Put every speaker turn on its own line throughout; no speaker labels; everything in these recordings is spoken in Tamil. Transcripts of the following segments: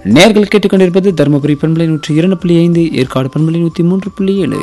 நேர்கள் கேட்டுக்கொண்டிருப்பது தருமபுரி பண்பலை நூற்றி இரண்டு புள்ளி ஐந்து ஏற்காடு பண்பலை நூற்றி மூன்று புள்ளி ஏழு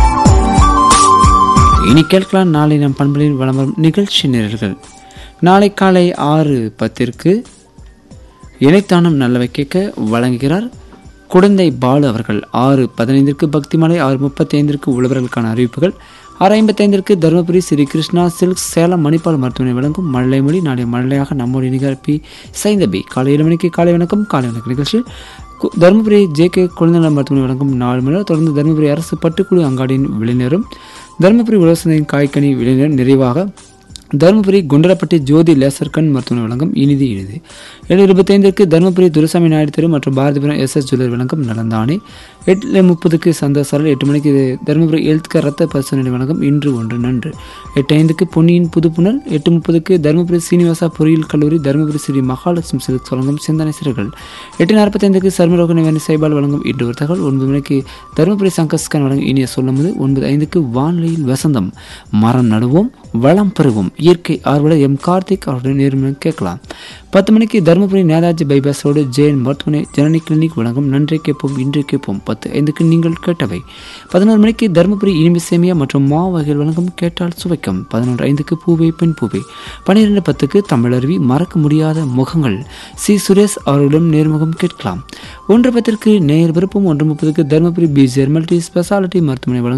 இனி கேட்கலாம் நாளை நம் பண்பலையில் வலம் வரும் நிகழ்ச்சி நிரல்கள் நாளை காலை ஆறு பத்திற்கு இணைத்தானம் நல்லவை கேட்க வழங்குகிறார் குடந்தை பாலு அவர்கள் ஆறு பதினைந்திற்கு பக்திமலை ஆறு முப்பத்தி ஐந்திற்கு உழவர்களுக்கான அறிவிப்புகள் ஆறு ஐம்பத்தைந்திற்கு தருமபுரி ஸ்ரீ கிருஷ்ணா சில்க் சேலம் மணிப்பால் மருத்துவமனை வழங்கும் மழலை மொழி நாளைய மழலையாக நம்முடைய நிகழ்ப்பி சைந்தபி காலை ஏழு மணிக்கு காலை வணக்கம் காலை வணக்கம் நிகழ்ச்சி கு- தருமபுரி ஜே கே குழந்தைநல மருத்துவமனை வழங்கும் நாலு மணி நேரம் தொடர்ந்து தருமபுரி அரசு பட்டுக்குழு அங்காடியின் விளைஞரும் தருமபுரி உலகசந்தையின் காய்கனி விளைஞர் நிறைவாக தருமபுரி குண்டலப்பட்டி ஜோதி லேசர் கண் மருத்துவமனை வழங்கும் இனிது இனிது ஏழு இருபத்தைந்திற்கு தருமபுரி துரைசாமி நாயுடு தெரு மற்றும் பாரதிபுரம் எஸ் எஸ் ஜுவல்லர் வழங்கும் நலந்தானே எட்டு முப்பதுக்கு சந்தோஷால் எட்டு மணிக்கு தருமபுரி ஹெல்த் கேர் ரத்த பரிசோதனை வழங்கும் இன்று ஒன்று நன்று எட்டு ஐந்துக்கு பொன்னியின் புதுப்புணல் எட்டு முப்பதுக்கு தருமபுரி சீனிவாசா பொறியியல் கல்லூரி தருமபுரி ஸ்ரீ மகாலட்சுமி சில்க்ஸ் வழங்கும் சிந்தனை சிறுகள் எட்டு நாற்பத்தைந்துக்கு சர்மரோக நிவாரணி சைபால் வழங்கும் இன்று ஒரு தகவல் ஒன்பது மணிக்கு தருமபுரி சங்கஸ்கன் வழங்கும் இனிய சொல்லும்போது ஒன்பது ஐந்துக்கு வானிலையில் வசந்தம் மரம் நடுவோம் வளம் பெறுவோம் இயற்கை ஆர்வலர் எம் கார்த்திக் அவருடைய நேர்மையை கேட்கலாம் பத்து மணிக்கு தருமபுரி நேதாஜி பைபாஸ் ரோடு ஜெயின் மருத்துவமனை ஜனனி கிளினிக் வழங்கும் நன்றி கேட்போம் இன்று கேட்போம் பத்து ஐந்துக்கு நீங்கள் கேட்டவை பதினோரு மணிக்கு தருமபுரி இனிமை சேமியா மற்றும் மா வகைகள் வழங்கும் கேட்டால் சுவைக்கும் பதினொன்று ஐந்துக்கு பூவே பெண் பூவே பன்னிரெண்டு பத்துக்கு தமிழருவி மறக்க முடியாத முகங்கள் சி சுரேஷ் அவர்களிடம் நேர்முகம் கேட்கலாம் ஒன்று பத்திற்கு நேர் விருப்பம் ஒன்று முப்பதுக்கு தருமபுரி பி ஜெர்மல்டி ஸ்பெஷாலிட்டி மருத்துவமனை வழங்கும்